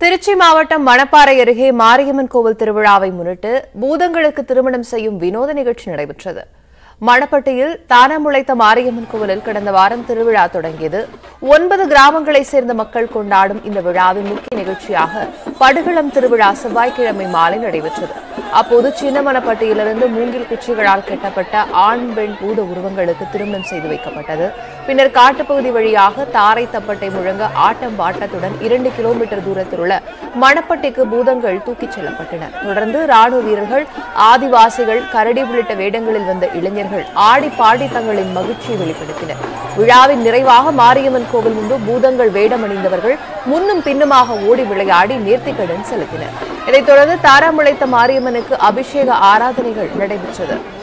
திருச்சி மாவட்டம் மணப்பாறை அருகே மாரியம்மன் கோவில் திருவிழாவை முன்னிட்டு பூதங்களுக்கு திருமணம் செய்யும் வினோத நிகழ்ச்சி நடைபெற்றது மணப்பட்டியில் தானம் முளைத்த மாரியம்மன் கோவிலில் கடந்த வாரம் திருவிழா தொடங்கியது ஒன்பது கிராமங்களைச் சேர்ந்த மக்கள் கொண்டாடும் இந்த விழாவின் முக்கிய நிகழ்ச்சியாக படுகளம் திருவிழா செவ்வாய்க்கிழமை மாலை நடைபெற்றது அப்போது சின்னமனப்பட்டியிலிருந்து மூங்கில் குச்சிகளால் கட்டப்பட்ட ஆண் பெண் பூத உருவங்களுக்கு திருமணம் செய்து வைக்கப்பட்டது பின்னர் காட்டுப்பகுதி வழியாக தாரை தப்பட்டை முழங்க ஆட்டம் பாட்டத்துடன் இரண்டு கிலோமீட்டர் தூரத்தில் உள்ள மணப்பட்டிக்கு பூதங்கள் தூக்கிச் செல்லப்பட்டன தொடர்ந்து ராணுவ வீரர்கள் ஆதிவாசிகள் கரடி உள்ளிட்ட வேடங்களில் வந்த இளைஞர்கள் ஆடி பாடி தங்களின் மகிழ்ச்சியை வெளிப்படுத்தினர் விழாவின் நிறைவாக மாரியம்மன் கோவில் முன்பு பூதங்கள் வேடமணிந்தவர்கள் முன்னும் பின்னுமாக ஓடி விளையாடி நேர்த்திக்கடன் செலுத்தினர் இதைத் தொடர்ந்து தாராமுளைத்த மாரியம்மனுக்கு அபிஷேக ஆராதனைகள் நடைபெற்றது